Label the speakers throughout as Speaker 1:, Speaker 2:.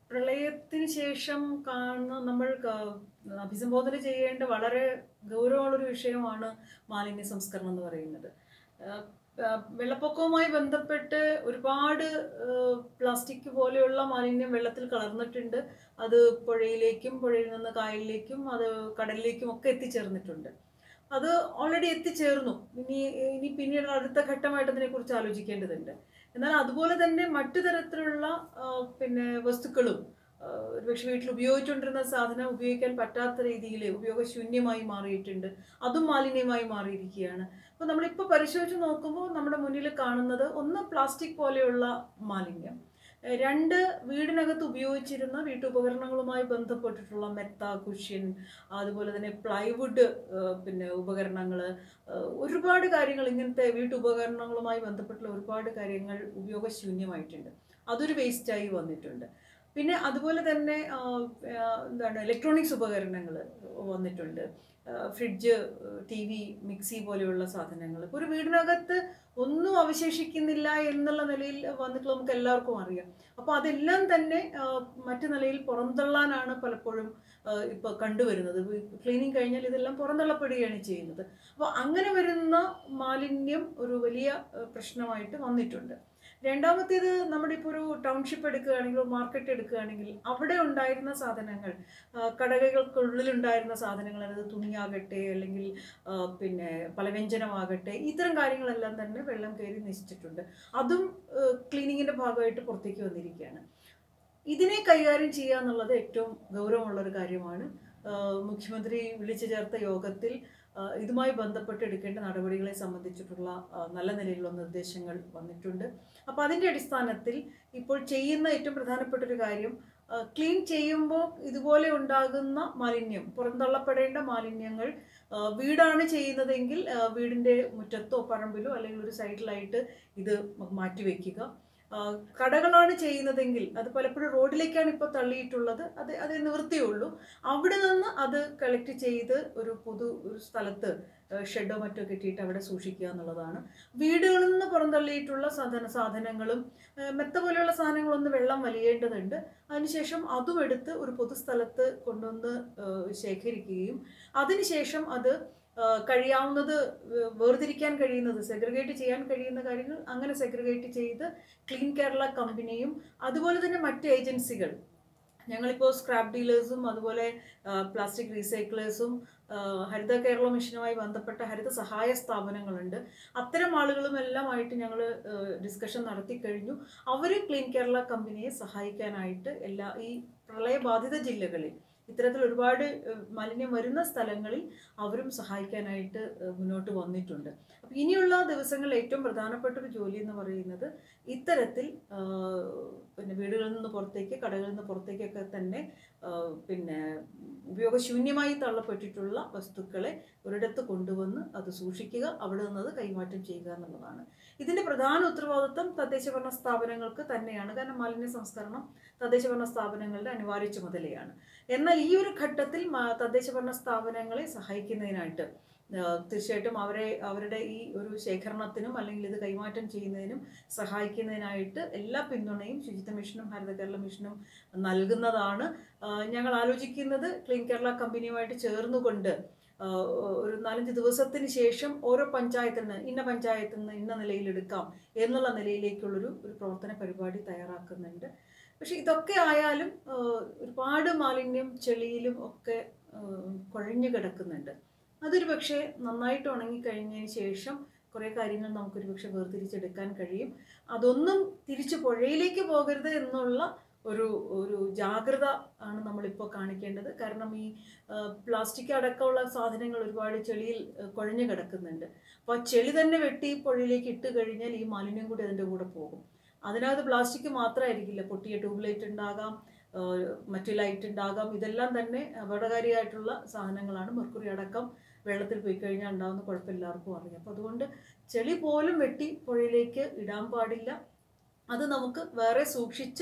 Speaker 1: പ്രളയത്തിന് ശേഷം കാണുന്ന നമ്മൾ ക- അഭിസംബോധന ചെയ്യേണ്ട വളരെ ഗൗരവമുള്ളൊരു വിഷയമാണ് മാലിന്യ സംസ്കരണം എന്ന് പറയുന്നത് ആഹ് ആഹ് വെള്ളപ്പൊക്കവുമായി ബന്ധപ്പെട്ട് ഒരുപാട് ആഹ് പ്ലാസ്റ്റിക് പോലെയുള്ള മാലിന്യം വെള്ളത്തിൽ കലർന്നിട്ടുണ്ട് അത് പുഴയിലേക്കും പുഴയിൽ നിന്ന് കായലിലേക്കും അത് കടലിലേക്കും ഒക്കെ എത്തിച്ചേർന്നിട്ടുണ്ട് അത് ഓൾറെഡി എത്തിച്ചേർന്നു ഇനി ഇനി പിന്നീട് അടുത്ത ഘട്ടമായിട്ട് അതിനെക്കുറിച്ച് ആലോചിക്കേണ്ടതുണ്ട് എന്നാൽ അതുപോലെ തന്നെ മറ്റു തരത്തിലുള്ള ആ, പിന്നെ വസ്തുക്കളും ആ, ഒരുപക്ഷെ വീട്ടിൽ ഉപയോഗിച്ചുകൊണ്ടിരുന്ന സാധനം ഉപയോഗിക്കാൻ പറ്റാത്ത രീതിയിൽ ഉപയോഗശൂന്യമായി മാറിയിട്ടുണ്ട് അതും മാലിന്യമായി മാറിയിരിക്കുകയാണ് അപ്പോൾ നമ്മളിപ്പോൾ പരിശോധിച്ച് നോക്കുമ്പോൾ നമ്മുടെ മുന്നിൽ കാണുന്നത് ഒന്ന് പ്ലാസ്റ്റിക് പോലെയുള്ള മാലിന്യം ഏഹ് രണ്ട് വീടിനകത്ത് ഉപയോഗിച്ചിരുന്ന വീട്ടുപകരണങ്ങളുമായി ബന്ധപ്പെട്ടിട്ടുള്ള മെത്ത കുഷ്യൻ അതുപോലെ തന്നെ പ്ലൈവുഡ് പിന്നെ ഉപകരണങ്ങൾ ഒരുപാട് കാര്യങ്ങൾ ഇങ്ങനത്തെ വീട്ടുപകരണങ്ങളുമായി ബന്ധപ്പെട്ടുള്ള ഒരുപാട് കാര്യങ്ങൾ ഉപയോഗശൂന്യമായിട്ടുണ്ട് അതൊരു വേസ്റ്റായി വന്നിട്ടുണ്ട് പിന്നെ അതുപോലെ തന്നെ ആ, ആ, എന്താണ് ഇലക്ട്രോണിക്സ് ഉപകരണങ്ങൾ വന്നിട്ടുണ്ട് ഫ്രിഡ്ജ് ടി വി മിക്സി പോലെയുള്ള സാധനങ്ങൾ ഇപ്പോൾ ഒരു വീടിനകത്ത് ഒന്നും അവശേഷിക്കുന്നില്ല എന്നുള്ള നിലയിൽ വന്നിട്ട് നമുക്ക് എല്ലാവർക്കും അറിയാം അപ്പോൾ അതെല്ലാം തന്നെ ആ, മറ്റു നിലയിൽ പുറന്തള്ളാനാണ് പലപ്പോഴും ഇപ്പോൾ കണ്ടുവരുന്നത് ക്ലീനിങ് കഴിഞ്ഞാൽ ഇതെല്ലാം പുറന്തള്ളപ്പെടുകയാണ് ചെയ്യുന്നത് അപ്പോൾ അങ്ങനെ വരുന്ന മാലിന്യം ഒരു വലിയ ആ, പ്രശ്നമായിട്ട് വന്നിട്ടുണ്ട് രണ്ടാമത്തേത് നമ്മുടെ ഇപ്പോൾ ഒരു ടൗൺഷിപ്പ് എടുക്കുകയാണെങ്കിൽ ഒരു മാർക്കറ്റ് എടുക്കുകയാണെങ്കിൽ അവിടെ ഉണ്ടായിരുന്ന സാധനങ്ങൾ ആ, കടകൾക്കുള്ളിലുണ്ടായിരുന്ന സാധനങ്ങൾ അതായത് തുണിയാകട്ടെ അല്ലെങ്കിൽ ആ, പിന്നെ പലവ്യഞ്ജനമാകട്ടെ ഇത്തരം കാര്യങ്ങളെല്ലാം തന്നെ വെള്ളം കയറി നശിച്ചിട്ടുണ്ട് അതും ക്ലീനിങ്ങിൻ്റെ ഭാഗമായിട്ട് പുറത്തേക്ക് വന്നിരിക്കുകയാണ് ഇതിനെ കൈകാര്യം ചെയ്യുക എന്നുള്ളത് ഏറ്റവും ഗൗരവമുള്ള ഒരു കാര്യമാണ് ആ, മുഖ്യമന്ത്രി വിളിച്ചു ചേർത്ത യോഗത്തിൽ ആ, ഇതുമായി ബന്ധപ്പെട്ട് എടുക്കേണ്ട നടപടികളെ സംബന്ധിച്ചിട്ടുള്ള ആ, നല്ല നിലയിലുള്ള നിർദ്ദേശങ്ങൾ വന്നിട്ടുണ്ട് അപ്പോൾ അതിൻ്റെ അടിസ്ഥാനത്തിൽ ഇപ്പോൾ ചെയ്യുന്ന ഏറ്റവും പ്രധാനപ്പെട്ട ഒരു കാര്യം ആ, ക്ലീൻ ചെയ്യുമ്പോൾ ഇതുപോലെ ഉണ്ടാകുന്ന മാലിന്യം പുറന്തള്ളപ്പെടേണ്ട മാലിന്യങ്ങൾ ആ, വീടാണ് ചെയ്യുന്നതെങ്കിൽ ആ, വീടിൻ്റെ മുറ്റത്തോ പറമ്പിലോ അല്ലെങ്കിൽ ഒരു സൈഡിലായിട്ട് ഇത് മാറ്റിവെക്കുക ആ, കടകളാണ് ചെയ്യുന്നതെങ്കിൽ അത് പലപ്പോഴും റോഡിലേക്കാണ് ഇപ്പോൾ തള്ളിയിട്ടുള്ളത് അത് അത് നിവൃത്തിയുള്ളൂ അവിടെ നിന്ന് അത് കളക്ട് ചെയ്ത് ഒരു പൊതു ഒരു സ്ഥലത്ത് ഷെഡോ മറ്റോ കെട്ടിയിട്ട് അവിടെ സൂക്ഷിക്കുക എന്നുള്ളതാണ് വീടുകളിൽ നിന്ന് പുറന്തള്ളിയിട്ടുള്ള സാധന സാധനങ്ങളും ആ, മെത്ത പോലെയുള്ള സാധനങ്ങളൊന്ന് വെള്ളം വലിയേണ്ടതുണ്ട് അതിനുശേഷം അതും എടുത്ത് ഒരു പൊതുസ്ഥലത്ത് കൊണ്ടുവന്ന് ആ, ശേഖരിക്കുകയും അതിനുശേഷം അത് ആ, കഴിയാവുന്നത് വേ- വേർതിരിക്കാൻ കഴിയുന്നത് സെഗ്രിഗേറ്റ് ചെയ്യാൻ കഴിയുന്ന കാര്യങ്ങൾ അങ്ങനെ സെഗ്രിഗേറ്റ് ചെയ്ത് ക്ലീൻ കേരള കമ്പനിയും അതുപോലെ തന്നെ മറ്റ് ഏജൻസികൾ ഞങ്ങളിപ്പോൾ സ്ക്രാപ്പ് ഡീലേഴ്സും അതുപോലെ പ്ലാസ്റ്റിക് റീസൈക്ലേഴ്സും ഹരിത കേരള മിഷനുമായി ബന്ധപ്പെട്ട ഹരിത സഹായ സ്ഥാപനങ്ങളുണ്ട് അത്തരം ആളുകളും എല്ലാമായിട്ട് ഞങ്ങൾ ഡിസ്കഷൻ നടത്തി കഴിഞ്ഞു അവർ ക്ലീൻ കേരള കമ്പനിയെ സഹായിക്കാനായിട്ട് എല്ലാ ഈ പ്രളയബാധിത ജില്ലകളിൽ ഇത്തരത്തിൽ ഒരുപാട് ഏഹ്, മാലിന്യം വരുന്ന സ്ഥലങ്ങളിൽ അവരും സഹായിക്കാനായിട്ട് ഏഹ്, മുന്നോട്ട് വന്നിട്ടുണ്ട് അപ്പം ഇനിയുള്ള ദിവസങ്ങളിൽ ഏറ്റവും പ്രധാനപ്പെട്ട ഒരു ജോലി എന്ന് പറയുന്നത് ഇത്തരത്തിൽ ആഹ്, പിന്നെ വീടുകളിൽ നിന്ന് പുറത്തേക്ക് കടകളിൽ നിന്ന് പുറത്തേക്കൊക്കെ തന്നെ ആഹ്, പിന്നെ ഉപയോഗശൂന്യമായി തള്ളപ്പെട്ടിട്ടുള്ള വസ്തുക്കളെ ഒരിടത്ത് കൊണ്ടുവന്ന് അത് സൂക്ഷിക്കുക അവിടെ നിന്ന് അത് കൈമാറ്റം ചെയ്യുക എന്നുള്ളതാണ് ഇതിന്റെ പ്രധാന ഉത്തരവാദിത്വം തദ്ദേശഭരണ സ്ഥാപനങ്ങൾക്ക് തന്നെയാണ് കാരണം മാലിന്യ സംസ്കരണം തദ്ദേശഭരണ സ്ഥാപനങ്ങളുടെ അനിവാര്യ ചുമതലയാണ് എന്നാൽ ഈ ഒരു ഘട്ടത്തിൽ മാ- തദ്ദേശഭരണ സ്ഥാപനങ്ങളെ സഹായിക്കുന്നതിനായിട്ട് ആ, തീർച്ചയായിട്ടും അവരെ അവരുടെ ഈ ഒരു ശേഖരണത്തിനും അല്ലെങ്കിൽ ഇത് കൈമാറ്റം ചെയ്യുന്നതിനും സഹായിക്കുന്നതിനായിട്ട് എല്ലാ പിന്തുണയും ശുചിത്വ മിഷനും ഹരിത കേരള മിഷനും നൽകുന്നതാണ് ആ, ഞങ്ങൾ ആലോചിക്കുന്നത് ക്ലീൻ കേരള കമ്പനിയുമായിട്ട് ചേർന്നുകൊണ്ട് ആ, ഒരു നാലഞ്ച് ദിവസത്തിന് ശേഷം ഓരോ പഞ്ചായത്തിൽ നിന്ന് ഇന്ന പഞ്ചായത്തിൽ നിന്ന് ഇന്ന നിലയിൽ എടുക്കാം എന്നുള്ള നിലയിലേക്കുള്ളൊരു ഒരു പ്രവർത്തന പരിപാടി തയ്യാറാക്കുന്നുണ്ട് പക്ഷെ ഇതൊക്കെ ആയാലും ആ, ഒരുപാട് മാലിന്യം ചെളിയിലും ഒക്കെ ആ, കുഴഞ്ഞു കിടക്കുന്നുണ്ട് അതൊരു പക്ഷേ നന്നായിട്ട് ഉണങ്ങിക്കഴിഞ്ഞതിന് ശേഷം കുറേ കാര്യങ്ങൾ നമുക്കൊരു പക്ഷെ വേർതിരിച്ചെടുക്കാൻ കഴിയും അതൊന്നും തിരിച്ച് പുഴയിലേക്ക് പോകരുത് എന്നുള്ള ഒരു ഒരു ജാഗ്രത ആണ് നമ്മളിപ്പോൾ കാണിക്കേണ്ടത് കാരണം ഈ പ്ലാസ്റ്റിക് അടക്കമുള്ള സാധനങ്ങൾ ഒരുപാട് ചെളിയിൽ ആ, കുഴഞ്ഞു കിടക്കുന്നുണ്ട് അപ്പോൾ ആ ചെളി തന്നെ വെട്ടി പുഴയിലേക്ക് ഇട്ട് കഴിഞ്ഞാൽ ഈ മാലിന്യം കൂടി അതിൻ്റെ കൂടെ പോകും അതിനകത്ത് പ്ലാസ്റ്റിക് മാത്രമായിരിക്കില്ല പൊട്ടിയ ട്യൂബ് ലൈറ്റ് ഉണ്ടാകാം ആ, മറ്റു ലൈറ്റ് ഉണ്ടാകാം ഇതെല്ലാം തന്നെ അപകടകാരിയായിട്ടുള്ള സാധനങ്ങളാണ് മെർക്കുറി അടക്കം വെള്ളത്തിൽ പോയി കഴിഞ്ഞാൽ ഉണ്ടാകുന്ന കുഴപ്പം എല്ലാവർക്കും അറിയാം അപ്പോൾ അതുകൊണ്ട് ചെളി പോലും വെട്ടി പുഴയിലേക്ക് ഇടാൻ പാടില്ല അത് നമുക്ക് വേറെ സൂക്ഷിച്ച്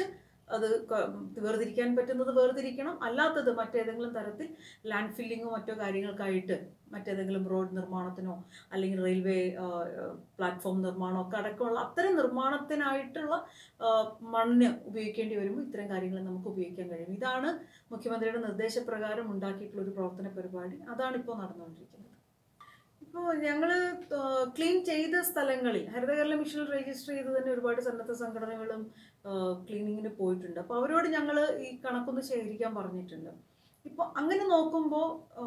Speaker 1: അത് ക- വേർതിരിക്കാൻ പറ്റുന്നത് വേർതിരിക്കണം അല്ലാത്തത് മറ്റേതെങ്കിലും തരത്തിൽ ലാൻഡ് ഫില്ലിങ്ങോ മറ്റോ കാര്യങ്ങൾക്കായിട്ട് മറ്റേതെങ്കിലും റോഡ് നിർമ്മാണത്തിനോ അല്ലെങ്കിൽ റെയിൽവേ പ്ലാറ്റ്ഫോം നിർമ്മാണമോ ഒക്കെ അടക്കമുള്ള അത്തരം നിർമ്മാണത്തിനായിട്ടുള്ള ആ, മണ്ണ് ഉപയോഗിക്കേണ്ടി വരുമ്പോൾ ഇത്തരം കാര്യങ്ങൾ നമുക്ക് ഉപയോഗിക്കാൻ കഴിയും ഇതാണ് മുഖ്യമന്ത്രിയുടെ നിർദ്ദേശപ്രകാരം ഉണ്ടാക്കിയിട്ടുള്ള ഒരു പ്രവർത്തന പരിപാടി അതാണ് ഇപ്പോൾ നടന്നുകൊണ്ടിരിക്കുന്നത് ഇപ്പോൾ ഞങ്ങൾ ക്ലീൻ ചെയ്ത സ്ഥലങ്ങളിൽ ഹരിതകേരള മിഷനിൽ രജിസ്റ്റർ ചെയ്ത് തന്നെ ഒരുപാട് സന്നദ്ധ സംഘടനകളും ക്ലീനിങ്ങിന് പോയിട്ടുണ്ട് അപ്പോൾ അവരോട് ഞങ്ങൾ ഈ കണക്കൊന്ന് ശേഖരിക്കാൻ പറഞ്ഞിട്ടുണ്ട് ഇപ്പോൾ അങ്ങനെ നോക്കുമ്പോൾ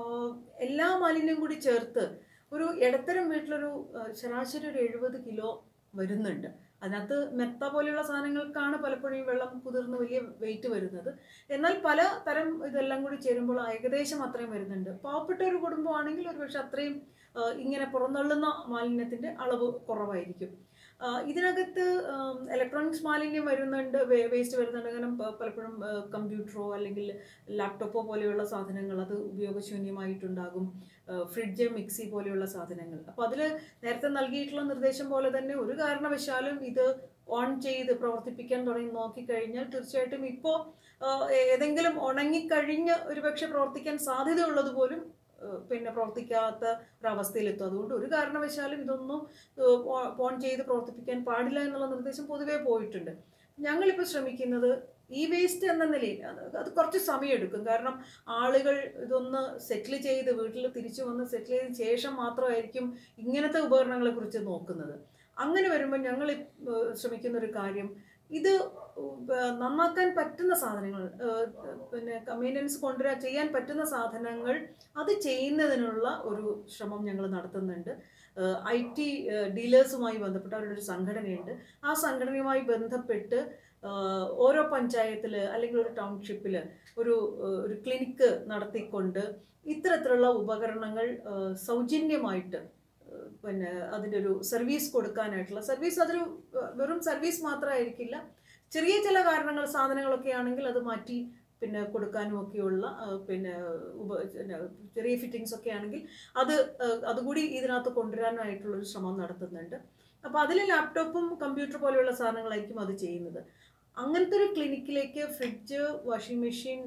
Speaker 1: എല്ലാ മാലിന്യം കൂടി ചേർത്ത് ഒരു ഇടത്തരം വീട്ടിലൊരു ആ, ശരാശരി ഒരു എഴുപത് കിലോ വരുന്നുണ്ട് അതിനകത്ത് മെത്ത പോലെയുള്ള സാധനങ്ങൾക്കാണ് പലപ്പോഴും ഈ വെള്ളം കുതിർന്ന് വലിയ വെയിറ്റ് വരുന്നത് എന്നാൽ പല തരം ഇതെല്ലാം കൂടി ചേരുമ്പോൾ ഏകദേശം അത്രയും വരുന്നുണ്ട് പാവപ്പെട്ട ഒരു കുടുംബമാണെങ്കിൽ ഒരുപക്ഷെ അത്രയും ആ, ഇങ്ങനെ പുറന്തള്ളുന്ന മാലിന്യത്തിന്റെ അളവ് കുറവായിരിക്കും ആ, ഇതിനകത്ത് ഇലക്ട്രോണിക്സ് മാലിന്യം വരുന്നുണ്ട് വേസ്റ്റ് വരുന്നുണ്ട് കാരണം പ- പലപ്പോഴും കമ്പ്യൂട്ടറോ അല്ലെങ്കിൽ ലാപ്ടോപ്പോ പോലെയുള്ള സാധനങ്ങൾ അത് ഉപയോഗശൂന്യമായിട്ടുണ്ടാകും ഫ്രിഡ്ജ് മിക്സി പോലെയുള്ള സാധനങ്ങൾ അപ്പോൾ അതിൽ നേരത്തെ നൽകിയിട്ടുള്ള നിർദ്ദേശം പോലെ തന്നെ ഒരു കാരണവശാലും ഇത് ഓൺ ചെയ്ത് പ്രവർത്തിപ്പിക്കാൻ തുടങ്ങി നോക്കിക്കഴിഞ്ഞാൽ തീർച്ചയായിട്ടും ഇപ്പോൾ ഏതെങ്കിലും ഉണങ്ങിക്കഴിഞ്ഞ് ഒരുപക്ഷെ പ്രവർത്തിക്കാൻ സാധ്യതയുള്ളത് പോലും ഏഹ് പിന്നെ പ്രവർത്തിക്കാത്ത ഒരവസ്ഥയിലെത്തും അതുകൊണ്ട് ഒരു കാരണവശാലും ഇതൊന്നും ഏഹ് ഓ- ഓൺ ചെയ്ത് പ്രവർത്തിപ്പിക്കാൻ പാടില്ല എന്നുള്ള നിർദ്ദേശം പൊതുവേ പോയിട്ടുണ്ട് ഞങ്ങളിപ്പോൾ ശ്രമിക്കുന്നത് ഈ വേസ്റ്റ് എന്ന നിലയിൽ അത് അത് കുറച്ച് സമയമെടുക്കും കാരണം ആളുകൾ ഇതൊന്ന് സെറ്റിൽ ചെയ്ത് വീട്ടിൽ തിരിച്ചു വന്ന് സെറ്റിൽ ചെയ്തതിന് ശേഷം മാത്രമായിരിക്കും ഇങ്ങനത്തെ ഉപകരണങ്ങളെ കുറിച്ച് നോക്കുന്നത് അങ്ങനെ വരുമ്പോൾ ഞങ്ങൾ ഇപ്പ- ഏഹ് ശ്രമിക്കുന്ന ഒരു കാര്യം ഇത് ഏഹ് നന്നാക്കാൻ പറ്റുന്ന സാധനങ്ങൾ ഏഹ് പിന്നെ മെയിൻ്റനൻസ് കൊണ്ടുവരാൻ ചെയ്യാൻ പറ്റുന്ന സാധനങ്ങൾ അത് ചെയ്യുന്നതിനുള്ള ഒരു ശ്രമം ഞങ്ങൾ നടത്തുന്നുണ്ട് ഐ ടി ഡീലേഴ്സുമായി ബന്ധപ്പെട്ട് അവരുടെ ഒരു സംഘടനയുണ്ട് ആ സംഘടനയുമായി ബന്ധപ്പെട്ട് ഏഹ് ഓരോ പഞ്ചായത്തിൽ അല്ലെങ്കിൽ ഒരു ടൗൺഷിപ്പിൽ ഒരു ഏഹ് ഒരു ക്ലിനിക്ക് നടത്തിക്കൊണ്ട് ഇത്തരത്തിലുള്ള ഉപകരണങ്ങൾ ഏഹ് സൗജന്യമായിട്ട് ഏഹ് പിന്നെ അതിൻ്റെ ഒരു സർവീസ് കൊടുക്കാനായിട്ടുള്ള സർവീസ് അതൊരു ഏഹ് വെറും സർവീസ് മാത്രമായിരിക്കില്ല ചെറിയ ചില കാരണങ്ങൾ സാധനങ്ങളൊക്കെ ആണെങ്കിൽ അത് മാറ്റി പിന്നെ കൊടുക്കാനും ഒക്കെയുള്ള ആ, പിന്നെ ഉപ പിന്നെ ചെറിയ ഫിറ്റിങ്സ് ഒക്കെ ആണെങ്കിൽ അത് ആ, അതുകൂടി ഇതിനകത്ത് കൊണ്ടുവരാനായിട്ടുള്ള ഒരു ശ്രമം നടത്തുന്നുണ്ട് അപ്പോൾ അതിൽ ലാപ്ടോപ്പും കമ്പ്യൂട്ടർ പോലെയുള്ള സാധനങ്ങളായിരിക്കും അത് ചെയ്യുന്നത് അങ്ങനത്തെ ഒരു ക്ലിനിക്കിലേക്ക് fridge washing machine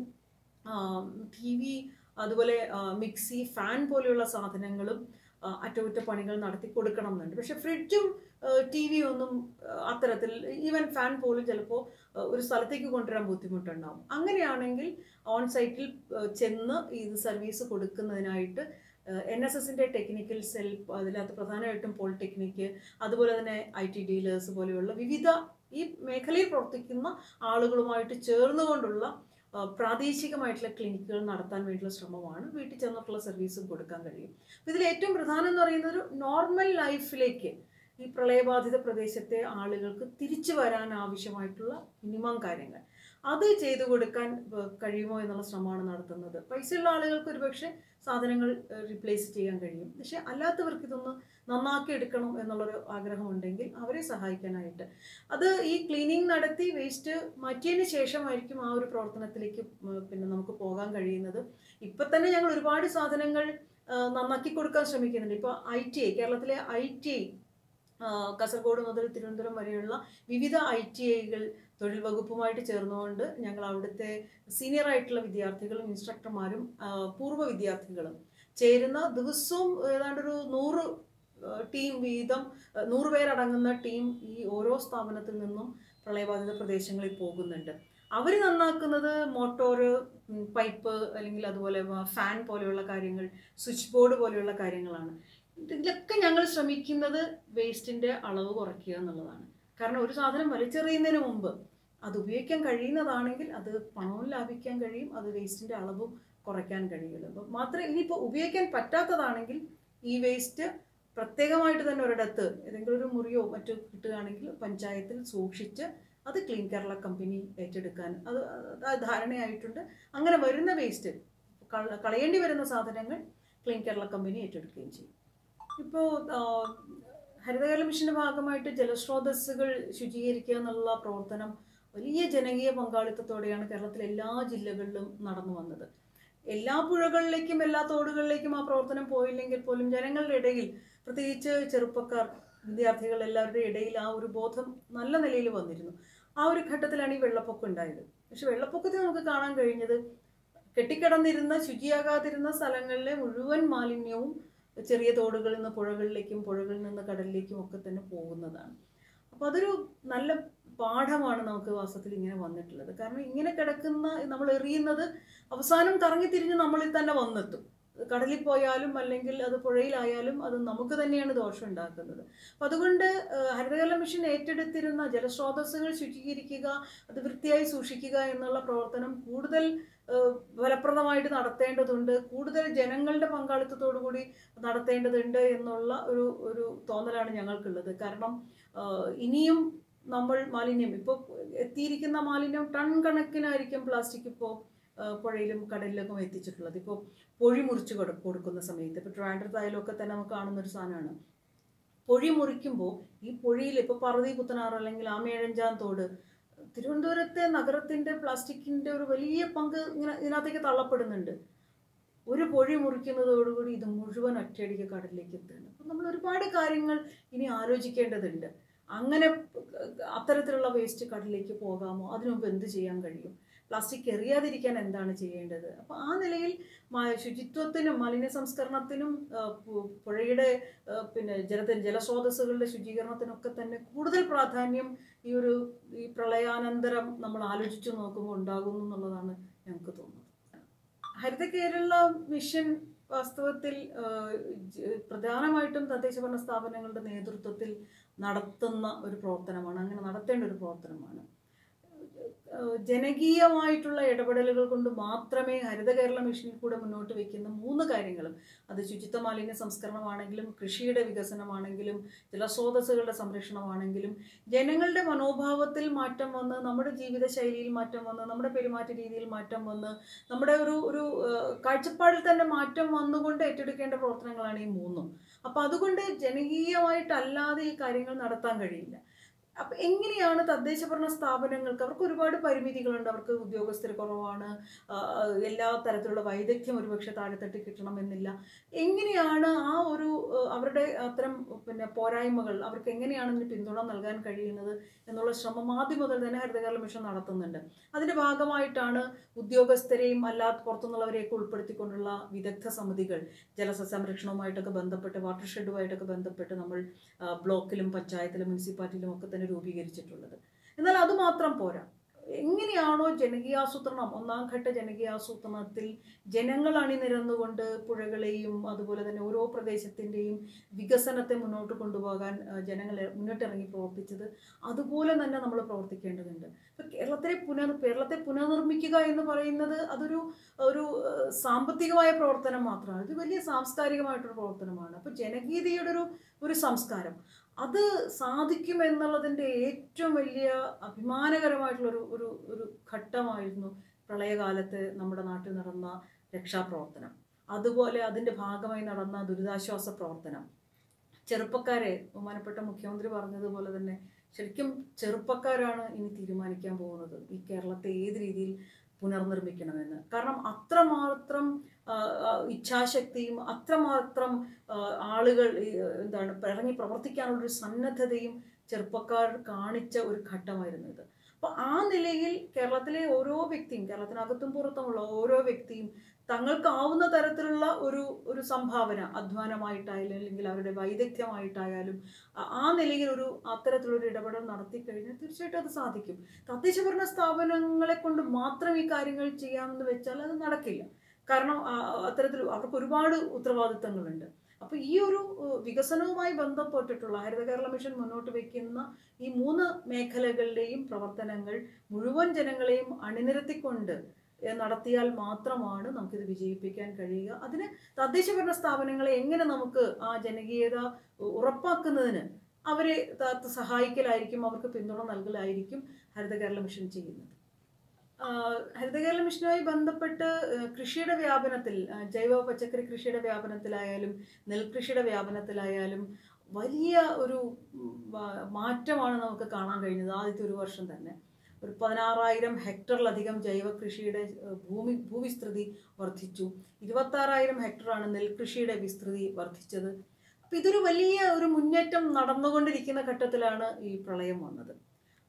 Speaker 1: T V അതുപോലെ ആ, മിക്സി ഫാൻ പോലെയുള്ള സാധനങ്ങളും ആ, അറ്റകുറ്റപ്പണികൾ നടത്തി കൊടുക്കണം എന്നുണ്ട് പക്ഷെ ഫ്രിഡ്ജും ടി വി ഒന്നും ആ, അത്തരത്തിൽ ഈവൻ ഫാൻ പോലും ചിലപ്പോൾ ഒരു സ്ഥലത്തേക്ക് കൊണ്ടുവരാൻ ബുദ്ധിമുട്ടുണ്ടാവും അങ്ങനെയാണെങ്കിൽ ഓൺ സൈറ്റിൽ ചെന്ന് ഇത് സർവീസ് കൊടുക്കുന്നതിനായിട്ട് എൻ എസ് എസിൻ്റെ ടെക്നിക്കൽ സെൽ അതിനകത്ത് പ്രധാനമായിട്ടും പോളിടെക്നിക്ക് അതുപോലെ തന്നെ ഐ ടി ഡീലേഴ്സ് പോലെയുള്ള വിവിധ ഈ മേഖലയിൽ പ്രവർത്തിക്കുന്ന ആളുകളുമായിട്ട് ചേർന്നുകൊണ്ടുള്ള ആ, പ്രാദേശികമായിട്ടുള്ള ക്ലിനിക്കുകൾ നടത്താൻ വേണ്ടിയുള്ള ശ്രമമാണ് വീട്ടിൽ ചെന്നിട്ടുള്ള സർവീസും കൊടുക്കാൻ കഴിയും അപ്പോൾ ഇതിൽ ഏറ്റവും പ്രധാനം എന്ന് പറയുന്നത് ഒരു നോർമൽ ലൈഫിലേക്ക് ഈ പ്രളയബാധിത പ്രദേശത്തെ ആളുകൾക്ക് തിരിച്ചു വരാൻ ആവശ്യമായിട്ടുള്ള മിനിമം കാര്യങ്ങൾ അത് ചെയ്തു കൊടുക്കാൻ ഏഹ്, കഴിയുമോ എന്നുള്ള ശ്രമമാണ് നടത്തുന്നത് പൈസയുള്ള ആളുകൾക്ക് ഒരുപക്ഷെ സാധനങ്ങൾ റീപ്ലേസ് ചെയ്യാൻ കഴിയും പക്ഷെ അല്ലാത്തവർക്ക് ഇതൊന്ന് നന്നാക്കി എടുക്കണം എന്നുള്ളൊരു ആഗ്രഹമുണ്ടെങ്കിൽ അവരെ സഹായിക്കാനായിട്ട് അത് ഈ ക്ലീനിങ് നടത്തി വേസ്റ്റ് മാറ്റിയതിന് ശേഷമായിരിക്കും ആ ഒരു പ്രവർത്തനത്തിലേക്ക് ഉം, പിന്നെ നമുക്ക് പോകാൻ കഴിയുന്നത് ഇപ്പം തന്നെ ഞങ്ങൾ ഒരുപാട് സാധനങ്ങൾ ആ, നന്നാക്കി കൊടുക്കാൻ ശ്രമിക്കുന്നുണ്ട് ഇപ്പോൾ ഐ ടി ഐ കേരളത്തിലെ ഐ ടി ഐ കാസർഗോഡ് മുതൽ തിരുവനന്തപുരം വരെയുള്ള വിവിധ ഐ ടി ഐകൾ തൊഴിൽ വകുപ്പുമായിട്ട് ചേർന്നുകൊണ്ട് ഞങ്ങൾ അവിടുത്തെ സീനിയർ ആയിട്ടുള്ള വിദ്യാർത്ഥികളും ഇൻസ്ട്രക്ടർമാരും ആ, പൂർവ്വ വിദ്യാർത്ഥികളും ചേരുന്ന ദിവസവും ഏതാണ്ടൊരു നൂറ് ടീം വീതം ആ, നൂറ് പേരടങ്ങുന്ന ടീം ഈ ഓരോ സ്ഥാപനത്തിൽ നിന്നും പ്രളയബാധിത പ്രദേശങ്ങളിൽ പോകുന്നുണ്ട് അവർ നന്നാക്കുന്നത് മോട്ടോറ് പൈപ്പ് അല്ലെങ്കിൽ അതുപോലെ ഫാൻ പോലെയുള്ള കാര്യങ്ങൾ സ്വിച്ച് ബോർഡ് പോലെയുള്ള കാര്യങ്ങളാണ് ഇതിലൊക്കെ ഞങ്ങൾ ശ്രമിക്കുന്നത് വേസ്റ്റിൻ്റെ അളവ് കുറയ്ക്കുക എന്നുള്ളതാണ് കാരണം ഒരു സാധനം വലിച്ചെറിയുന്നതിന് മുമ്പ് അത് ഉപയോഗിക്കാൻ കഴിയുന്നതാണെങ്കിൽ അത് പണവും ലാഭിക്കാൻ കഴിയും അത് വേസ്റ്റിൻ്റെ അളവും കുറയ്ക്കാൻ കഴിയുമല്ലോ അപ്പോൾ മാത്രമേ ഇനിയിപ്പോൾ ഉപയോഗിക്കാൻ പറ്റാത്തതാണെങ്കിൽ ഈ വേസ്റ്റ് പ്രത്യേകമായിട്ട് തന്നെ ഒരിടത്ത് ഏതെങ്കിലും ഒരു മുറിയോ മറ്റോ കിട്ടുകയാണെങ്കിൽ പഞ്ചായത്തിൽ സൂക്ഷിച്ച് അത് ക്ലീൻ കേരള കമ്പനി ഏറ്റെടുക്കാൻ അത് അത് ധാരണയായിട്ടുണ്ട് അങ്ങനെ വരുന്ന വേസ്റ്റ് കളയേണ്ടി വരുന്ന സാധനങ്ങൾ ക്ലീൻ കേരള കമ്പനി ഏറ്റെടുക്കുകയും ചെയ്യും ഇപ്പോൾ ഹരിതകേരള മിഷന്റെ ഭാഗമായിട്ട് ജലസ്രോതസ്സുകൾ ശുചീകരിക്കുക എന്നുള്ള പ്രവർത്തനം വലിയ ജനകീയ പങ്കാളിത്തത്തോടെയാണ് കേരളത്തിലെ എല്ലാ ജില്ലകളിലും നടന്നു വന്നത് എല്ലാ പുഴകളിലേക്കും എല്ലാ തോടുകളിലേക്കും ആ പ്രവർത്തനം പോയില്ലെങ്കിൽ പോലും ജനങ്ങളുടെ ഇടയിൽ പ്രത്യേകിച്ച് ചെറുപ്പക്കാർ വിദ്യാർത്ഥികൾ എല്ലാവരുടെ ഇടയിൽ ആ ഒരു ബോധം നല്ല നിലയിൽ വന്നിരുന്നു ആ ഒരു ഘട്ടത്തിലാണ് ഈ വെള്ളപ്പൊക്കം ഉണ്ടായത് പക്ഷെ വെള്ളപ്പൊക്കത്തിൽ നമുക്ക് കാണാൻ കഴിഞ്ഞത് കെട്ടിക്കിടന്നിരുന്ന ശുചിയാകാതിരുന്ന സ്ഥലങ്ങളിലെ മുഴുവൻ മാലിന്യവും ചെറിയ തോടുകളിൽ നിന്ന് പുഴകളിലേക്കും പുഴകളിൽ നിന്ന് കടലിലേക്കും ഒക്കെ തന്നെ പോകുന്നതാണ് അപ്പോൾ അതൊരു നല്ല പാഠമാണ് നമുക്ക് വാസ്തവത്തിൽ ഇങ്ങനെ വന്നിട്ടുള്ളത് കാരണം ഇങ്ങനെ കിടക്കുന്ന നമ്മൾ എറിയുന്നത് അവസാനം കറങ്ങി തിരിഞ്ഞ് നമ്മളിൽ തന്നെ വന്നെത്തും കടലിൽ പോയാലും അല്ലെങ്കിൽ അത് പുഴയിലായാലും അത് നമുക്ക് തന്നെയാണ് ദോഷം ഉണ്ടാക്കുന്നത് അപ്പം അതുകൊണ്ട് ഏഹ്, ഹരിതകേരള മിഷൻ ഏറ്റെടുത്തിരുന്ന ജലസ്രോതസ്സുകൾ ശുചീകരിക്കുക അത് വൃത്തിയായി സൂക്ഷിക്കുക എന്നുള്ള പ്രവർത്തനം കൂടുതൽ ഏഹ്, ഫലപ്രദമായിട്ട് നടത്തേണ്ടതുണ്ട് കൂടുതൽ ജനങ്ങളുടെ പങ്കാളിത്തത്തോടു കൂടി നടത്തേണ്ടതുണ്ട് എന്നുള്ള ഒരു ഒരു തോന്നലാണ് ഞങ്ങൾക്കുള്ളത് കാരണം ഏഹ്, ഇനിയും നമ്മൾ മാലിന്യം ഇപ്പോൾ എത്തിയിരിക്കുന്ന മാലിന്യം ടൺ കണക്കിനായിരിക്കും പ്ലാസ്റ്റിക് ഇപ്പോൾ പുഴയിലും കടലിലൊക്കെ എത്തിച്ചിട്ടുള്ളത് ഇപ്പോൾ പൊഴി മുറിച്ച് കൊടു കൊടുക്കുന്ന സമയത്ത് ഇപ്പോൾ ട്രാൻഡ്രത്തായാലും ഒക്കെ തന്നെ നമുക്ക് കാണുന്ന ഒരു സാധനമാണ് പൊഴി മുറിക്കുമ്പോൾ ഈ പൊഴിയിൽ ഇപ്പോൾ പറതി പുത്തനാറ് അല്ലെങ്കിൽ ആമേഴഞ്ചാം തോട് തിരുവനന്തപുരത്തെ നഗരത്തിൻ്റെ പ്ലാസ്റ്റിക്കിൻ്റെ ഒരു വലിയ പങ്ക് ഇങ്ങനെ ഇതിനകത്തേക്ക് തള്ളപ്പെടുന്നുണ്ട് ഒരു പൊഴി മുറിക്കുന്നതോടുകൂടി ഇത് മുഴുവൻ ഒറ്റയടിക്ക് കടലിലേക്ക് എത്തുകയാണ് അപ്പം നമ്മൾ ഒരുപാട് കാര്യങ്ങൾ ഇനി ആലോചിക്കേണ്ടതുണ്ട് അങ്ങനെ അത്തരത്തിലുള്ള വേസ്റ്റ് കടലിലേക്ക് പോകാമോ അതിനു മുമ്പ് എന്ത് ചെയ്യാൻ കഴിയും പ്ലാസ്റ്റിക് എറിയാതിരിക്കാൻ എന്താണ് ചെയ്യേണ്ടത് അപ്പോൾ ആ നിലയിൽ മ- ശുചിത്വത്തിനും മാലിന്യ സംസ്കരണത്തിനും ആ, പു- പുഴയുടെ ആ, പിന്നെ ജലത്തിന് ജലസ്രോതസ്സുകളുടെ ശുചീകരണത്തിനൊക്കെ തന്നെ കൂടുതൽ പ്രാധാന്യം ഈ ഒരു ഈ പ്രളയാനന്തരം നമ്മൾ ആലോചിച്ചു നോക്കുമ്പോൾ ഉണ്ടാകുന്നു എന്നുള്ളതാണ് ഞങ്ങൾക്ക് തോന്നുന്നത് ഹരിത കേരള മിഷൻ വാസ്തവത്തിൽ ആ, ജ- പ്രധാനമായിട്ടും തദ്ദേശ ഭരണ സ്ഥാപനങ്ങളുടെ നേതൃത്വത്തിൽ നടത്തുന്ന ഒരു പ്രവർത്തനമാണ് അങ്ങനെ നടത്തേണ്ട ഒരു പ്രവർത്തനമാണ് ഏഹ് ജനകീയമായിട്ടുള്ള ഇടപെടലുകൾ കൊണ്ട് മാത്രമേ ഹരിത കേരള മിഷനിൽ കൂടെ മുന്നോട്ട് വയ്ക്കുന്ന മൂന്ന് കാര്യങ്ങളും അത് ശുചിത്വ മാലിന്യ സംസ്കരണമാണെങ്കിലും കൃഷിയുടെ വികസനമാണെങ്കിലും ജലസ്രോതസ്സുകളുടെ സംരക്ഷണമാണെങ്കിലും ജനങ്ങളുടെ മനോഭാവത്തിൽ മാറ്റം വന്ന് നമ്മുടെ ജീവിതശൈലിയിൽ മാറ്റം വന്ന് നമ്മുടെ പെരുമാറ്റ രീതിയിൽ മാറ്റം വന്ന് നമ്മുടെ ഒരു ഒരു ഏഹ്, കാഴ്ചപ്പാടിൽ തന്നെ മാറ്റം വന്നുകൊണ്ട് ഏറ്റെടുക്കേണ്ട പ്രവർത്തനങ്ങളാണ് ഈ മൂന്നും അപ്പം അതുകൊണ്ട് ജനകീയമായിട്ടല്ലാതെ ഈ കാര്യങ്ങൾ നടത്താൻ കഴിയില്ല അപ്പം എങ്ങനെയാണ് തദ്ദേശ ഭരണ സ്ഥാപനങ്ങൾക്ക് അവർക്ക് ഒരുപാട് പരിമിതികളുണ്ട് അവർക്ക് ഉദ്യോഗസ്ഥർ കുറവാണ് ആ, എല്ലാ തരത്തിലുള്ള വൈദഗ്ധ്യം ഒരുപക്ഷെ താഴെത്തട്ടി കിട്ടണമെന്നില്ല എങ്ങനെയാണ് ആ ഒരു ആ, അവരുടെ അത്തരം പിന്നെ പോരായ്മകൾ അവർക്ക് എങ്ങനെയാണ് ഇതിന് പിന്തുണ നൽകാൻ കഴിയുന്നത് എന്നുള്ള ശ്രമം ആദ്യം മുതൽ തന്നെ ഹരിതകേരള മിഷൻ നടത്തുന്നുണ്ട് അതിൻ്റെ ഭാഗമായിട്ടാണ് ഉദ്യോഗസ്ഥരെയും അല്ലാത്ത പുറത്തുനിന്നുള്ളവരെയൊക്കെ ഉൾപ്പെടുത്തിക്കൊണ്ടുള്ള വിദഗ്ധ സമിതികൾ ജലസസ്യ സംരക്ഷണവുമായിട്ടൊക്കെ ബന്ധപ്പെട്ട് വാട്ടർ ഷെഡുമായിട്ടൊക്കെ ബന്ധപ്പെട്ട് നമ്മൾ ആ, ബ്ലോക്കിലും പഞ്ചായത്തിലും മുനിസിപ്പാലിറ്റിയിലും ഒക്കെ തന്നെ രൂപീകരിച്ചിട്ടുള്ളത് എന്നാൽ അത് മാത്രം പോരാ എങ്ങനെയാണോ ജനകീയാസൂത്രണം ഒന്നാം ഘട്ട ജനകീയാസൂത്രണത്തിൽ ജനങ്ങൾ അണിനിരന്നുകൊണ്ട് പുഴകളെയും അതുപോലെ തന്നെ ഓരോ പ്രദേശത്തിൻ്റെയും വികസനത്തെ മുന്നോട്ട് കൊണ്ടുപോകാൻ ആ, ജനങ്ങളെ മുന്നിട്ടിറങ്ങി പ്രവർത്തിച്ചത് അതുപോലെ തന്നെ നമ്മൾ പ്രവർത്തിക്കേണ്ടതുണ്ട് ഇപ്പം കേരളത്തിലെ പുനർ കേരളത്തെ പുനർനിർമ്മിക്കുക എന്ന് പറയുന്നത് അതൊരു ഒരു ആ, സാമ്പത്തികമായ പ്രവർത്തനം മാത്രമാണ് ഇത് വലിയ സാംസ്കാരികമായിട്ടൊരു പ്രവർത്തനമാണ് അപ്പോൾ ജനകീയതയുടെ ഒരു ഒരു സംസ്കാരം അത് സാധിക്കുമെന്നുള്ളതിൻ്റെ ഏറ്റവും വലിയ അഭിമാനകരമായിട്ടുള്ളൊരു ഒരു ഒരു ഘട്ടമായിരുന്നു പ്രളയകാലത്ത് നമ്മുടെ നാട്ടിൽ നടന്ന രക്ഷാപ്രവർത്തനം അതുപോലെ അതിൻ്റെ ഭാഗമായി നടന്ന ദുരിതാശ്വാസ പ്രവർത്തനം ചെറുപ്പക്കാരെ ബഹുമാനപ്പെട്ട മുഖ്യമന്ത്രി പറഞ്ഞതുപോലെ തന്നെ ശരിക്കും ചെറുപ്പക്കാരാണ് ഇനി തീരുമാനിക്കാൻ പോകുന്നത് ഈ കേരളത്തെ ഏത് രീതിയിൽ പുനർനിർമ്മിക്കണമെന്ന് കാരണം അത്രമാത്രം ആ, ആ, ഇച്ഛാശക്തിയും അത്രമാത്രം ആ, ആളുകൾ ഈ, എന്താണ് ഇറങ്ങി പ്രവർത്തിക്കാനുള്ളൊരു സന്നദ്ധതയും ചെറുപ്പക്കാർ കാണിച്ച ഒരു ഘട്ടമായിരുന്നു ഇത് അപ്പോൾ ആ നിലയിൽ കേരളത്തിലെ ഓരോ വ്യക്തിയും കേരളത്തിനകത്തും പുറത്തുമുള്ള ഓരോ വ്യക്തിയും തങ്ങൾക്കാവുന്ന തരത്തിലുള്ള ഒരു ഒരു സംഭാവന അധ്വാനമായിട്ടായാലും അല്ലെങ്കിൽ അവരുടെ വൈദഗ്ധ്യമായിട്ടായാലും ആ- ആ നിലയിൽ ഒരു അത്തരത്തിലൊരു ഇടപെടൽ നടത്തി കഴിഞ്ഞാൽ തീർച്ചയായിട്ടും അത് സാധിക്കും തദ്ദേശ ഭരണ സ്ഥാപനങ്ങളെ കൊണ്ട് മാത്രം ഈ കാര്യങ്ങൾ ചെയ്യാമെന്ന് വെച്ചാൽ അത് നടക്കില്ല കാരണം ആ, അത്തരത്തിൽ അവർക്ക് ഒരുപാട് ഉത്തരവാദിത്തങ്ങളുണ്ട് അപ്പോൾ ഈ ഒരു ഏഹ്, വികസനവുമായി ബന്ധപ്പെട്ടിട്ടുള്ള ഹരിത കേരള മിഷൻ മുന്നോട്ട് വയ്ക്കുന്ന ഈ മൂന്ന് മേഖലകളുടെയും പ്രവർത്തനങ്ങൾ മുഴുവൻ ജനങ്ങളെയും അണിനിരത്തിക്കൊണ്ട് ഏഹ്, നടത്തിയാൽ മാത്രമാണ് നമുക്കിത് വിജയിപ്പിക്കാൻ കഴിയുക അതിന് തദ്ദേശ ഭരണ സ്ഥാപനങ്ങളെ എങ്ങനെ നമുക്ക് ആ ജനകീയത ഉറപ്പാക്കുന്നതിന് അവരെ ത- സഹായിക്കലായിരിക്കും അവർക്ക് പിന്തുണ നൽകലായിരിക്കും ഹരിത കേരള മിഷൻ ചെയ്യുന്നത് ആഹ് ഹരിത കേരള മിഷനുമായി ബന്ധപ്പെട്ട് ആഹ് കൃഷിയുടെ വ്യാപനത്തിൽ ആഹ് ജൈവ പച്ചക്കറി കൃഷിയുടെ വ്യാപനത്തിലായാലും നെൽകൃഷിയുടെ വ്യാപനത്തിലായാലും വലിയ ഒരു ഉം, വ- മാറ്റമാണ് നമുക്ക് കാണാൻ കഴിഞ്ഞത് ആദ്യത്തെ ഒരു വർഷം തന്നെ ഒരു പതിനാറായിരം ഹെക്ടറിലധികം ജൈവ കൃഷിയുടെ ആഹ് ഭൂമി ഭൂവിസ്തൃതി വർദ്ധിച്ചു ഇരുപത്താറായിരം ഹെക്ടറാണ് നെൽകൃഷിയുടെ വിസ്തൃതി വർദ്ധിച്ചത് അപ്പം ഇതൊരു വലിയ ഒരു മുന്നേറ്റം നടന്നുകൊണ്ടിരിക്കുന്ന ഘട്ടത്തിലാണ് ഈ പ്രളയം വന്നത്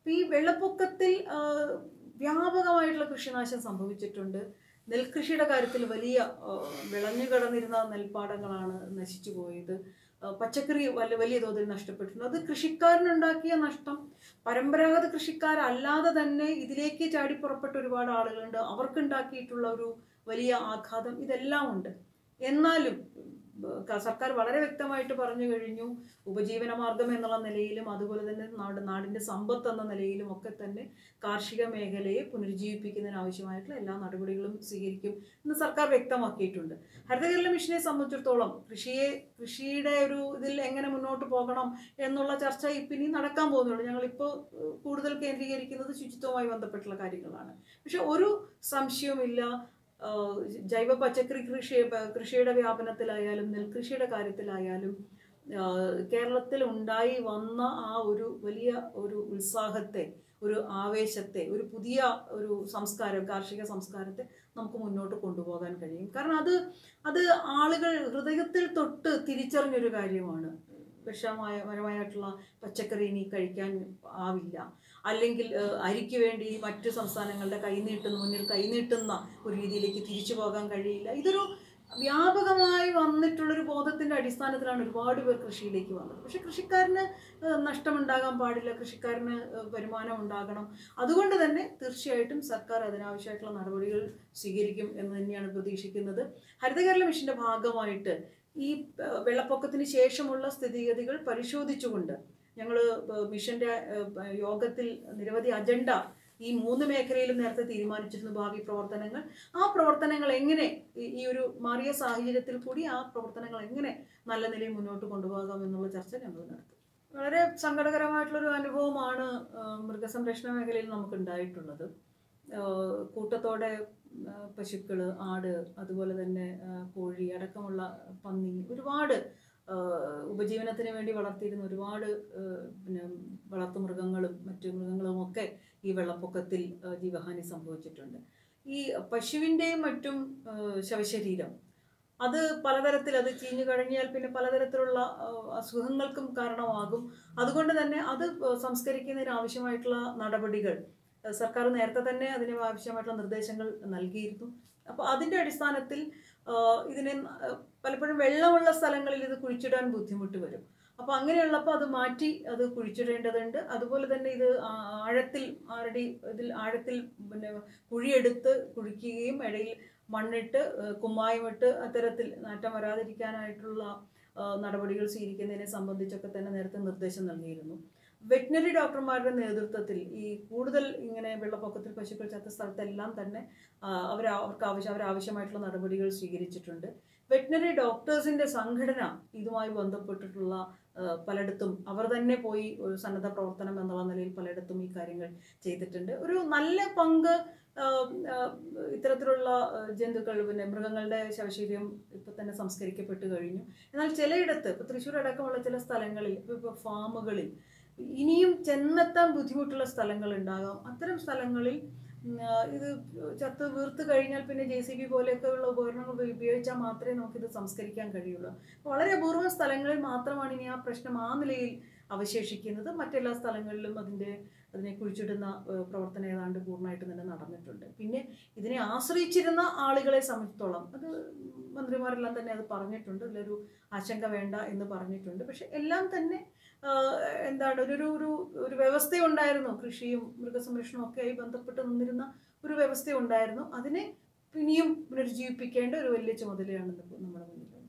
Speaker 1: അപ്പൊ ഈ വെള്ളപ്പൊക്കത്തിൽ ആ, വ്യാപകമായിട്ടുള്ള കൃഷിനാശം സംഭവിച്ചിട്ടുണ്ട് നെൽകൃഷിയുടെ കാര്യത്തിൽ വലിയ ആ, വിളഞ്ഞു കിടന്നിരുന്ന നെൽപ്പാടങ്ങളാണ് നശിച്ചു പോയത് ആ, പച്ചക്കറി വലിയ വലിയ തോതിൽ നഷ്ടപ്പെട്ടിട്ടുണ്ട് അത് കൃഷിക്കാരനുണ്ടാക്കിയ നഷ്ടം പരമ്പരാഗത കൃഷിക്കാരല്ലാതെ തന്നെ ഇതിലേക്ക് ചാടി പുറപ്പെട്ട ഒരുപാട് ആളുകളുണ്ട് അവർക്കുണ്ടാക്കിയിട്ടുള്ള ഒരു വലിയ ആഘാതം ഇതെല്ലാം ഉണ്ട് എന്നാലും ഉം, ക- സർക്കാർ വളരെ വ്യക്തമായിട്ട് പറഞ്ഞു കഴിഞ്ഞു ഉപജീവന മാർഗം എന്നുള്ള നിലയിലും അതുപോലെ തന്നെ നാട് നാടിന്റെ സമ്പത്ത് എന്ന നിലയിലും ഒക്കെ തന്നെ കാർഷിക മേഖലയെ പുനരുജ്ജീവിപ്പിക്കുന്നതിന് ആവശ്യമായിട്ടുള്ള എല്ലാ നടപടികളും സ്വീകരിക്കും എന്ന് സർക്കാർ വ്യക്തമാക്കിയിട്ടുണ്ട് ഹരിതകേരള മിഷനെ സംബന്ധിച്ചിടത്തോളം കൃഷിയെ കൃഷിയുടെ ഒരു ഇതിൽ എങ്ങനെ മുന്നോട്ട് പോകണം എന്നുള്ള ചർച്ച ഇപ്പം ഇനി നടക്കാൻ പോകുന്നുള്ളൂ ഞങ്ങളിപ്പോൾ കൂടുതൽ കേന്ദ്രീകരിക്കുന്നത് ശുചിത്വവുമായി ബന്ധപ്പെട്ടുള്ള കാര്യങ്ങളാണ് പക്ഷെ ഒരു സംശയവുമില്ല ആ, ജൈവ പച്ചക്കറി കൃഷി കൃഷിയുടെ വ്യാപനത്തിലായാലും നെൽകൃഷിയുടെ കാര്യത്തിലായാലും ആ, കേരളത്തിൽ ഉണ്ടായി വന്ന ആ ഒരു വലിയ ഒരു ഉത്സാഹത്തെ ഒരു ആവേശത്തെ ഒരു പുതിയ ഒരു സംസ്കാരം കാർഷിക സംസ്കാരത്തെ നമുക്ക് മുന്നോട്ട് കൊണ്ടുപോകാൻ കഴിയും കാരണം അത് അത് ആളുകൾ ഹൃദയത്തിൽ തൊട്ട് തിരിച്ചറിഞ്ഞൊരു കാര്യമാണ് വിഷമായ പരമായിട്ടുള്ള പച്ചക്കറി ഇനി കഴിക്കാൻ ആവില്ല അല്ലെങ്കിൽ ഏഹ്, അരിക്ക് വേണ്ടി മറ്റു സംസ്ഥാനങ്ങളുടെ കൈനീട്ടുന്ന മുന്നിൽ കൈനീട്ടുന്ന ഒരു രീതിയിലേക്ക് തിരിച്ചു പോകാൻ കഴിയില്ല ഇതൊരു വ്യാപകമായി വന്നിട്ടുള്ളൊരു ബോധത്തിന്റെ അടിസ്ഥാനത്തിലാണ് ഒരുപാട് പേർ കൃഷിയിലേക്ക് വന്നത് പക്ഷെ കൃഷിക്കാരന് ഏഹ്, നഷ്ടമുണ്ടാകാൻ പാടില്ല കൃഷിക്കാരന് ഏഹ്, വരുമാനം ഉണ്ടാകണം അതുകൊണ്ട് തന്നെ തീർച്ചയായിട്ടും സർക്കാർ അതിനാവശ്യമായിട്ടുള്ള നടപടികൾ സ്വീകരിക്കും എന്ന് തന്നെയാണ് പ്രതീക്ഷിക്കുന്നത് ഹരിതകേരള മിഷന്റെ ഭാഗമായിട്ട് ഈ ഏഹ്, വെള്ളപ്പൊക്കത്തിന് ശേഷമുള്ള സ്ഥിതിഗതികൾ പരിശോധിച്ചുകൊണ്ട് ഞങ്ങൾ മിഷന്റെ ഏഹ്, യോഗത്തിൽ നിരവധി അജണ്ട ഈ മൂന്ന് മേഖലയിലും നേരത്തെ തീരുമാനിച്ചിരുന്നു ഭാവി പ്രവർത്തനങ്ങൾ ആ പ്രവർത്തനങ്ങൾ എങ്ങനെ ഈ- ഈ ഒരു മാറിയ സാഹചര്യത്തിൽ കൂടി ആ പ്രവർത്തനങ്ങൾ എങ്ങനെ നല്ല നിലയിൽ മുന്നോട്ട് കൊണ്ടുപോകാം എന്നുള്ള ചർച്ച ഞങ്ങൾ നടത്തി വളരെ സങ്കടകരമായിട്ടുള്ളൊരു അനുഭവമാണ് ആ, മൃഗസംരക്ഷണ മേഖലയിൽ നമുക്ക് ഉണ്ടായിട്ടുള്ളത് ആ, കൂട്ടത്തോടെ ആ, പശുക്കള് ആട് അതുപോലെ തന്നെ ആ, കോഴി അടക്കമുള്ള പന്നി ഒരുപാട് ആ, ഉപജീവനത്തിന് വേണ്ടി വളർത്തിയിരുന്ന ഒരുപാട് ആ, പിന്നെ വളർത്തുമൃഗങ്ങളും മറ്റു മൃഗങ്ങളും ഒക്കെ ഈ വെള്ളപ്പൊക്കത്തിൽ ആ, ജീവഹാനി സംഭവിച്ചിട്ടുണ്ട് ഈ പശുവിൻ്റെയും മറ്റും ആ, ശവശരീരം അത് പലതരത്തിൽ അത് ചീഞ്ഞു കഴിഞ്ഞാൽ പിന്നെ പലതരത്തിലുള്ള ആ, അസുഖങ്ങൾക്കും കാരണമാകും അതുകൊണ്ട് തന്നെ അത് സംസ്കരിക്കുന്നതിന് ആവശ്യമായിട്ടുള്ള നടപടികൾ ആ, സർക്കാർ നേരത്തെ തന്നെ അതിന് ആവശ്യമായിട്ടുള്ള നിർദ്ദേശങ്ങൾ നൽകിയിരുന്നു അപ്പോൾ അതിൻ്റെ അടിസ്ഥാനത്തിൽ ആ, ഇതിനെ ആ, പലപ്പോഴും വെള്ളമുള്ള സ്ഥലങ്ങളിൽ ഇത് കുഴിച്ചിടാൻ ബുദ്ധിമുട്ട് വരും അപ്പോൾ അങ്ങനെയുള്ളപ്പോൾ അത് മാറ്റി അത് കുഴിച്ചിടേണ്ടതുണ്ട് അതുപോലെ തന്നെ ഇത് ആ- ആഴത്തിൽ ആരടി ഇതിൽ ആഴത്തിൽ പിന്നെ കുഴിയെടുത്ത് കുഴിക്കുകയും ഇടയിൽ മണ്ണിട്ട് ഏഹ് കുമ്മായമിട്ട് അത്തരത്തിൽ നാറ്റം വരാതിരിക്കാനായിട്ടുള്ള ആ, നടപടികൾ സ്വീകരിക്കുന്നതിനെ സംബന്ധിച്ചൊക്കെ തന്നെ നേരത്തെ നിർദ്ദേശം നൽകിയിരുന്നു വെറ്റിനറി ഡോക്ടർമാരുടെ നേതൃത്വത്തിൽ ഈ കൂടുതൽ ഇങ്ങനെ വെള്ളപ്പൊക്കത്തിൽ പശുക്കൾ ചത്ത സ്ഥലത്തെല്ലാം തന്നെ ആ, അവർ അവർക്ക് ആവശ്യം അവരാവശ്യമായിട്ടുള്ള നടപടികൾ സ്വീകരിച്ചിട്ടുണ്ട് വെറ്റിനറി ഡോക്ടേഴ്സിന്റെ സംഘടന ഇതുമായി ബന്ധപ്പെട്ടിട്ടുള്ള ആ, പലയിടത്തും അവർ തന്നെ പോയി ഒരു സന്നദ്ധ പ്രവർത്തനം എന്നുള്ള നിലയിൽ പലയിടത്തും ഈ കാര്യങ്ങൾ ചെയ്തിട്ടുണ്ട് ഒരു നല്ല പങ്ക് ആ, ആ, ഇത്തരത്തിലുള്ള ആ, ജന്തുക്കൾ പിന്നെ മൃഗങ്ങളുടെ ശവശരീരം ഇപ്പൊ തന്നെ സംസ്കരിക്കപ്പെട്ട് കഴിഞ്ഞു എന്നാൽ ചിലയിടത്ത് ഇപ്പൊ തൃശ്ശൂർ അടക്കമുള്ള ചില സ്ഥലങ്ങളിൽ ഇപ്പൊ ഇപ്പൊ ഫാമുകളിൽ ഇനിയും ചെന്നെത്താൻ ബുദ്ധിമുട്ടുള്ള സ്ഥലങ്ങൾ ഉണ്ടാകാം അത്തരം സ്ഥലങ്ങളിൽ ഉം, ആ, ഇത് ചത്ത് വീർത്ത് കഴിഞ്ഞാൽ പിന്നെ ജെ സി ബി പോലെയൊക്കെയുള്ള ഉപകരണങ്ങൾ ഉപ- ഉപയോഗിച്ചാൽ മാത്രമേ നമുക്കിത് സംസ്കരിക്കാൻ കഴിയുള്ളൂ വളരെ അപൂർവ സ്ഥലങ്ങളിൽ മാത്രമാണ് ഇനി ആ പ്രശ്നം ആ നിലയിൽ അവശേഷിക്കുന്നത് മറ്റെല്ലാ സ്ഥലങ്ങളിലും അതിൻ്റെ അതിനെ കുഴിച്ചിടുന്ന ഏഹ്, പ്രവർത്തനം ഏതാണ്ട് പൂർണ്ണമായിട്ട് തന്നെ നടന്നിട്ടുണ്ട് പിന്നെ ഇതിനെ ആശ്രയിച്ചിരുന്ന ആളുകളെ സംബന്ധിച്ചിടത്തോളം അത് മന്ത്രിമാരെല്ലാം തന്നെ അത് പറഞ്ഞിട്ടുണ്ട് അതിലൊരു ആശങ്ക വേണ്ട എന്ന് പറഞ്ഞിട്ടുണ്ട് പക്ഷെ എല്ലാം തന്നെ ആഹ്, എന്താണ് ഒരു ഒരു ഒരു ഒരു വ്യവസ്ഥയുണ്ടായിരുന്നു കൃഷിയും മൃഗസംരക്ഷണവും ഒക്കെ ആയി ബന്ധപ്പെട്ട് നിന്നിരുന്ന ഒരു വ്യവസ്ഥയുണ്ടായിരുന്നു അതിനെ ഇനിയും പുനരുജ്ജീവിപ്പിക്കേണ്ട ഒരു വലിയ ചുമതലയാണ് ഇന്നിപ്പോൾ നമ്മുടെ മുന്നിലുള്ളത്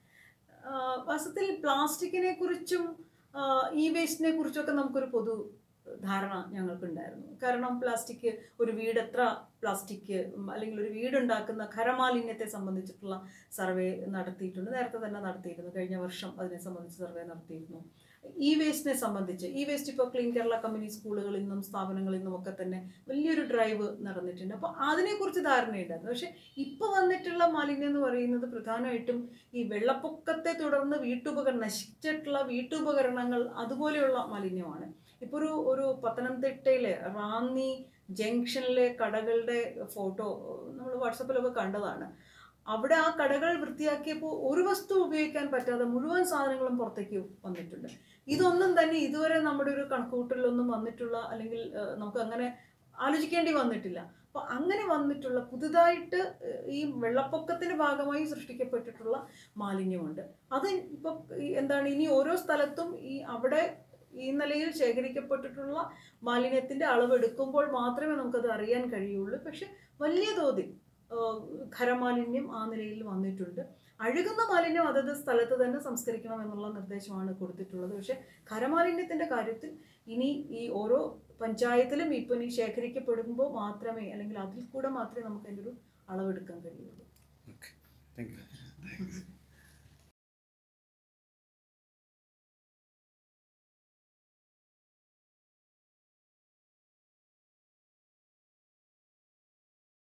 Speaker 1: ആഹ്, വാസ്തവത്തിൽ പ്ലാസ്റ്റിക്കിനെ കുറിച്ചും ഇ വേസ്റ്റിനെ കുറിച്ചൊക്കെ നമുക്കൊരു പൊതു ധാരണ ഞങ്ങൾക്കുണ്ടായിരുന്നു കാരണം പ്ലാസ്റ്റിക് ഒരു വീട് എത്ര പ്ലാസ്റ്റിക് ഉം, അല്ലെങ്കിൽ ഒരു വീടുണ്ടാക്കുന്ന ഖരമാലിന്യത്തെ സംബന്ധിച്ചിട്ടുള്ള സർവേ നടത്തിയിട്ടുണ്ട് നേരത്തെ തന്നെ നടത്തിയിരുന്നു കഴിഞ്ഞ വർഷം അതിനെ സംബന്ധിച്ച് സർവേ നടത്തിയിരുന്നു ഇ വേസ്റ്റിനെ സംബന്ധിച്ച് ഇ വേസ്റ്റ് ഇപ്പോൾ ക്ലീൻ കേരള കമ്പനി സ്കൂളുകളിൽ നിന്നും സ്ഥാപനങ്ങളിൽ നിന്നും ഒക്കെ തന്നെ വലിയൊരു ഡ്രൈവ് നടന്നിട്ടുണ്ട് അപ്പോൾ അതിനെക്കുറിച്ച് ധാരണയുണ്ടായിരുന്നു പക്ഷേ ഇപ്പോൾ വന്നിട്ടുള്ള മാലിന്യം എന്ന് പറയുന്നത് പ്രധാനമായിട്ടും ഈ വെള്ളപ്പൊക്കത്തെ തുടർന്ന് വീട്ടുപകരണം നശിച്ചിട്ടുള്ള വീട്ടുപകരണങ്ങൾ അതുപോലെയുള്ള മാലിന്യമാണ് ഇപ്പോൾ ഒരു ഒരു പത്തനംതിട്ടയിലെ റാന്നി ജംഗ്ഷനിലെ കടകളുടെ ഫോട്ടോ നമ്മൾ വാട്സപ്പിലൊക്കെ കണ്ടതാണ് അവിടെ ആ കടകൾ വൃത്തിയാക്കിയപ്പോൾ ഒരു വസ്തു ഉപയോഗിക്കാൻ പറ്റാതെ മുഴുവൻ സാധനങ്ങളും പുറത്തേക്ക് വന്നിട്ടുണ്ട് ഇതൊന്നും തന്നെ ഇതുവരെ നമ്മുടെ ഒരു കണക്കുകൂട്ടലിലൊന്നും വന്നിട്ടുള്ള അല്ലെങ്കിൽ ഏഹ്, നമുക്ക് അങ്ങനെ ആലോചിക്കേണ്ടി വന്നിട്ടില്ല അപ്പോൾ അങ്ങനെ വന്നിട്ടുള്ള പുതുതായിട്ട് ഏഹ്, ഈ വെള്ളപ്പൊക്കത്തിന്റെ ഭാഗമായി സൃഷ്ടിക്കപ്പെട്ടിട്ടുള്ള മാലിന്യമുണ്ട് അത് ഇപ്പൊ ഈ എന്താണ് ഇനി ഓരോ സ്ഥലത്തും ഈ അവിടെ ഈ നിലയിൽ ശേഖരിക്കപ്പെട്ടിട്ടുള്ള മാലിന്യത്തിന്റെ അളവ് എടുക്കുമ്പോൾ മാത്രമേ നമുക്കത് അറിയാൻ കഴിയുള്ളൂ പക്ഷെ വലിയ തോതിൽ ഏഹ്, ഖരമാലിന്യം ആ നിലയിൽ വന്നിട്ടുണ്ട് അഴുകുന്ന മാലിന്യം അതത് സ്ഥലത്ത് തന്നെ സംസ്കരിക്കണം എന്നുള്ള നിർദ്ദേശമാണ് കൊടുത്തിട്ടുള്ളത് പക്ഷെ ഖരമാലിന്യത്തിന്റെ കാര്യത്തിൽ ഇനി ഈ ഓരോ പഞ്ചായത്തിലും ഇപ്പം ഈ ശേഖരിക്കപ്പെടുമ്പോൾ മാത്രമേ അല്ലെങ്കിൽ അതിൽ കൂടെ മാത്രമേ നമുക്ക് അതിൻ്റെ ഒരു അളവെടുക്കാൻ കഴിയുള്ളൂ
Speaker 2: ഓക്കെ താങ്ക് യു